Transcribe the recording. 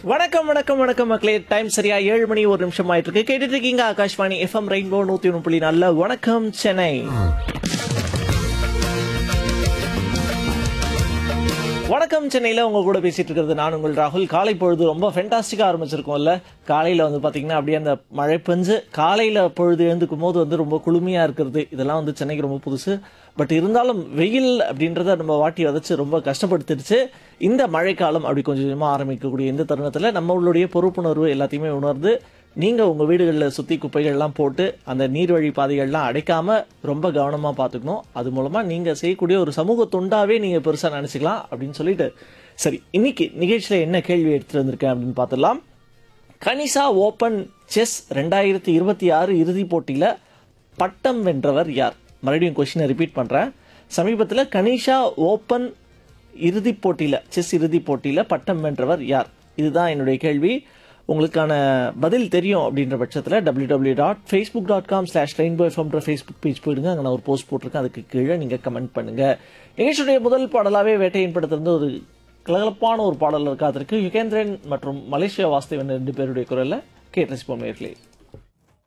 வணக்கம் வணக்கம் வணக்கம் மக்களே டைம் சரியா ஏழு மணி ஒரு நிமிஷம் ஆயிட்டு இருக்கு கேட்டுட்டு இருக்கீங்க ஆகாஷ்வாணி எஃப்எம் ரெயின்போ நூத்தி ஒன்று புள்ளி நல்ல வணக்கம் சென்னை வணக்கம் சென்னையில் உங்க கூட பேசிட்டு இருக்கிறது நான் உங்கள் ராகுல் காலை பொழுது ரொம்ப ஃபென்டாஸ்டிக்காக ஆரம்பிச்சிருக்கோம்ல காலையில் வந்து பார்த்தீங்கன்னா அப்படியே அந்த மழை பெஞ்சு காலையில் பொழுது எழுந்துக்கும் போது வந்து ரொம்ப குளுமையாக இருக்கிறது இதெல்லாம் வந்து சென்னைக்கு ரொம்ப புதுசு பட் இருந்தாலும் வெயில் அப்படின்றத நம்ம வாட்டி வதச்சு ரொம்ப கஷ்டப்படுத்திடுச்சு இந்த மழைக்காலம் அப்படி கொஞ்சம் கொஞ்சமாக ஆரம்பிக்கக்கூடிய இந்த தருணத்தில் நம்மளுடைய பொறுப்புணர்வு எல்லாத்தையுமே உணர்ந்து நீங்கள் உங்கள் வீடுகளில் சுற்றி குப்பைகள்லாம் போட்டு அந்த நீர்வழி பாதைகள்லாம் அடைக்காம ரொம்ப கவனமாக பார்த்துக்கணும் அது மூலமாக நீங்கள் செய்யக்கூடிய ஒரு சமூக தொண்டாவே நீங்கள் பெருசாக நினச்சிக்கலாம் அப்படின்னு சொல்லிட்டு சரி இன்னைக்கு நிகழ்ச்சியில் என்ன கேள்வி எடுத்துட்டு வந்திருக்கேன் அப்படின்னு பார்த்துடலாம் கனிஷா ஓப்பன் செஸ் ரெண்டாயிரத்தி இருபத்தி ஆறு இறுதிப் போட்டியில் பட்டம் வென்றவர் யார் மறுபடியும் கொஸ்டினை ரிப்பீட் பண்ணுறேன் சமீபத்தில் கனிஷா ஓப்பன் இறுதிப் போட்டியில் செஸ் இறுதிப் போட்டியில் பட்டம் வென்றவர் யார் இதுதான் என்னுடைய கேள்வி உங்களுக்கான பதில் தெரியும் அப்படின்ற பட்சத்தில் W W dot Facebook dot com slash rainbow எஃப்எம்ன்ற ஃபேஸ்புக் பேஜ் போயிடுங்க அங்கே நான் ஒரு போஸ்ட் போட்டிருக்கேன் அதுக்கு கீழே நீங்கள் கமெண்ட் பண்ணுங்கள் நிகழ்ச்சியுடைய முதல் பாடலாகவே வேட்டையின் படத்திலிருந்து ஒரு கலகலப்பான ஒரு பாடல் இருக்காதிருக்கு யுகேந்திரன் மற்றும் மலேசியா வாஸ்தவன் ரெண்டு பேருடைய குரலில் கேட்டு ரசிப்போம் நேர்களே